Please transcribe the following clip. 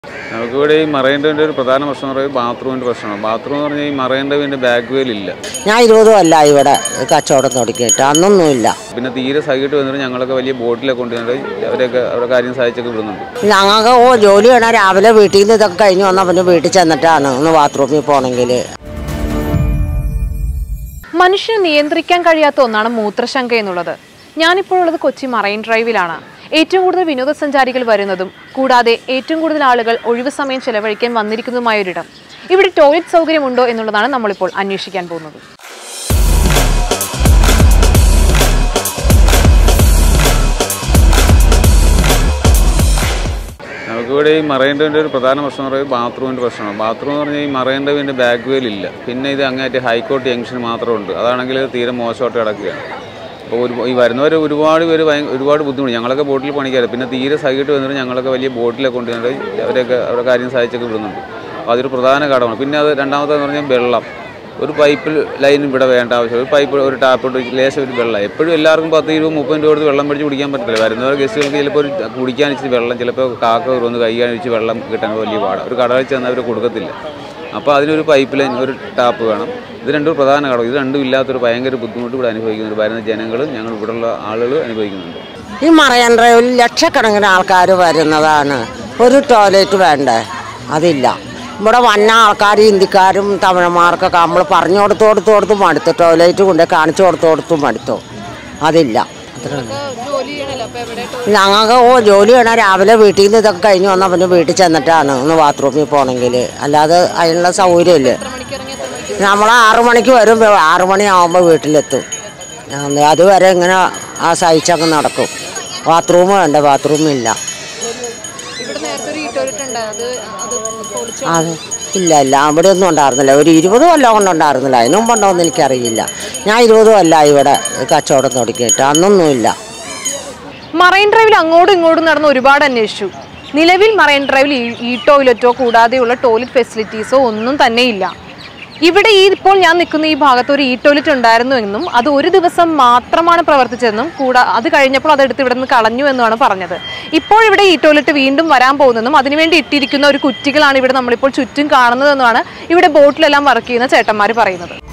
നമുക്കിവിടെ ഈ മറൈൻ ഡ്രൈവിൻ്റെ ഒരു പ്രധാന പ്രശ്നം എന്ന് പറയുന്നത് ബാത്റൂമിൻ്റെ പ്രശ്നമാണ് ബാത്റൂം എന്ന് പറഞ്ഞാൽ ഈ മറൈൻ ഡ്രൈവിൻ്റെ ബാക്ക് വേൽ ഇല്ല ഞാൻ ഇരുപതും അല്ല ഇവിടെ കച്ചവടം തുടങ്ങിയിട്ട് അന്നൊന്നുമില്ല പിന്നെ തീരെ സൈകിട്ട് വന്നിട്ട് ഞങ്ങളൊക്കെ വലിയ ബോട്ടിലൊക്കെ കൊണ്ടുവന്നിട്ട് അവരൊക്കെ അവരുടെ കാര്യം സഹായിച്ചൊക്കെ വിടുന്നുണ്ട് ഞങ്ങൾക്ക് ഓ ജോലി വേണം രാവിലെ വീട്ടിൽ നിന്ന് ഇതൊക്കെ കഴിഞ്ഞ് വന്നാൽ പിന്നെ വീട്ടിൽ ചെന്നിട്ടാണ് ഒന്ന് ബാത്റൂമിൽ പോകണമെങ്കിൽ മനുഷ്യന് നിയന്ത്രിക്കാൻ കഴിയാത്ത ഒന്നാണ് മൂത്രശങ്ക എന്നുള്ളത് ഞാനിപ്പോൾ ഉള്ളത് കൊച്ചി മറൈൻ ഡ്രൈവിലാണ് ഏറ്റവും കൂടുതൽ വിനോദസഞ്ചാരികൾ വരുന്നതും കൂടാതെ ഏറ്റവും കൂടുതൽ ആളുകൾ ഒഴിവ് സമയം ചെലവഴിക്കാൻ വന്നിരിക്കുന്നതുമായ ഒരിടം ഇവിടെ ടോയ്ലറ്റ് സൗകര്യമുണ്ടോ എന്നുള്ളതാണ് നമ്മളിപ്പോൾ അന്വേഷിക്കാൻ പോകുന്നത് നമുക്കിവിടെ ഈ മറൈൻ ഡ്രൈവിൻ്റെ ഒരു പ്രധാന പ്രശ്നം എന്ന് പറയുന്നത് ബാത്റൂമിൻ്റെ പ്രശ്നമാണ് ബാത്റൂം എന്ന് പറഞ്ഞാൽ ഈ മറൈൻ ഡ്രൈവിൻ്റെ ബാക്ക് വേൽ ഇല്ല പിന്നെ ഇത് അങ്ങേറ്റ ഹൈക്കോർട്ട് ജംഗ്ഷൻ മാത്രമുണ്ട് അതാണെങ്കിൽ തീരെ മോശമായിട്ട് കിടക്കുകയാണ് അപ്പോൾ ഒരു ഈ വരുന്നവർ ഒരുപാട് പേര് ഭയ ഒരുപാട് ബുദ്ധിമുട്ട് ഞങ്ങളൊക്കെ ബോട്ടിൽ പണിക്കാറ് പിന്നെ തീരെ സൈകിട്ട് വന്നിട്ട് ഞങ്ങളൊക്കെ വലിയ ബോട്ടിലൊക്കെ കൊണ്ടുവന്നിട്ട് അവരൊക്കെ അവരുടെ കാര്യം സഹായിച്ചൊക്കെ വിടുന്നുണ്ട് അപ്പോൾ അതൊരു പ്രധാന ഘടകമാണ് പിന്നെ അത് രണ്ടാമത്തേന്ന് പറഞ്ഞാൽ വെള്ളം ഒരു പൈപ്പ് ലൈൻ ഇവിടെ വേണ്ട ആവശ്യം ഒരു പൈപ്പ് ഒരു ടാപ്പ് ഇട്ട് ലേശം ഒരു വെള്ളം എപ്പോഴും എല്ലാവർക്കും പത്ത് ഇരുപത് മുപ്പത് രൂപ കൊടുത്ത് വെള്ളം മേടിച്ച് കുടിക്കാൻ പറ്റില്ല വരുന്നവർ ഗസ്റ്റുകൾക്ക് ചിലപ്പോൾ ഒരു കുടിക്കാൻ ഇച്ചിരി വെള്ളം ചിലപ്പോൾ കാക്ക വന്ന് കൈ കാണിച്ച് വെള്ളം കിട്ടാൻ വലിയ പാടാണ് ഒരു കടകളിൽ ചെന്നാൽ അവർ കൊടുക്കത്തില്ല അപ്പോൾ അതിനൊരു പൈപ്പ് ലൈൻ ഒരു ടാപ്പ് വേണം ഇത് രണ്ടും പ്രധാന ഘടകം ഇത് രണ്ടും ഇല്ലാത്തൊരു ഭയങ്കര ബുദ്ധിമുട്ട് ഇവിടെ അനുഭവിക്കുന്നുണ്ട് വരുന്ന ജനങ്ങളും ഞങ്ങൾ ഇവിടെയുള്ള ആളുകൾ അനുഭവിക്കുന്നുണ്ട് ഈ മറയൻ ഡ്രൈവിൽ ലക്ഷക്കണക്കിന് ആൾക്കാർ വരുന്നതാണ് ഒരു ടോയ്ലറ്റ് വേണ്ടേ അതില്ല ഇവിടെ വന്ന ആൾക്കാർ ഹിന്ദിക്കാരും തമിഴന്മാർക്കൊക്കെ നമ്മൾ പറഞ്ഞു കൊടുത്ത് കൊടുത്ത് കൊടുത്ത് മടുത്തു ടോയ്ലറ്റ് കൊണ്ട് കാണിച്ചു കൊടുത്ത് കൊടുത്ത് മടുത്തു അതില്ല അത്രേ ഉള്ളൂ. ഞങ്ങൾക്ക് ഓ ജോലി വേണം രാവിലെ വീട്ടിൽ നിന്ന് ഇതൊക്കെ കഴിഞ്ഞ് വന്നാൽ പിന്നെ വീട്ടിൽ ചെന്നിട്ടാണ് ഒന്ന് ബാത്റൂമിൽ പോകണമെങ്കിൽ അല്ലാതെ അതിനുള്ള സൗകര്യമില്ല നമ്മൾ ആറു മണിക്ക് വരും ആറു മണിയാകുമ്പോൾ വീട്ടിലെത്തും അത് അതുവരെ ഇങ്ങനെ ആ സഹിച്ചൊക്കെ നടക്കും ബാത്റൂം വേണ്ട ബാത്റൂം ഇല്ല അത് ഇല്ല ഇല്ല അവിടെ ഒന്നും ഉണ്ടായിരുന്നില്ല ഒരു ഇരുപത് കൊല്ലം കൊണ്ട് ഉണ്ടായിരുന്നില്ല അതിന് മുമ്പുണ്ടോ എന്ന് എനിക്കറിയില്ല ഞാൻ ഇരുപതും അല്ല ഇവിടെ കച്ചവടം തുടങ്ങിയിട്ട് അന്നൊന്നുമില്ല മറൈൻ ഡ്രൈവിൽ അങ്ങോട്ടും ഇങ്ങോട്ടും നടന്ന് ഒരുപാട് അന്വേഷിച്ചു നിലവിൽ മറൈൻ ഡ്രൈവിൽ ഈ- ഈ ടോയ്ലറ്റോ കൂടാതെയുള്ള ടോയ്ലറ്റ് ഫെസിലിറ്റീസോ ഒന്നും തന്നെ ഇല്ല ഇവിടെ ഈ ഇപ്പോൾ ഞാൻ നിൽക്കുന്ന ഈ ഭാഗത്ത് ഒരു ഈ ടോയ്ലറ്റ് ഉണ്ടായിരുന്നു എന്നും അത് ഒരു ദിവസം മാത്രമാണ് പ്രവർത്തിച്ചതെന്നും കൂടാ അത് കഴിഞ്ഞപ്പോൾ അതെടുത്ത് ഇവിടെ നിന്ന് കളഞ്ഞു എന്നുമാണ് പറഞ്ഞത് ഇപ്പോൾ ഇവിടെ ഈ ടോയ്ലറ്റ് വീണ്ടും വരാൻ പോകുന്നതെന്നും അതിനുവേണ്ടി ഇട്ടിരിക്കുന്ന ഒരു കുറ്റികളാണ് ഇവിടെ നമ്മളിപ്പോൾ ചുറ്റും കാണുന്നതെന്നുമാണ് ഇവിടെ ബോട്ടിലെല്ലാം വർക്ക് ചെയ്യുന്ന ചേട്ടന്മാർ പറയുന്നത്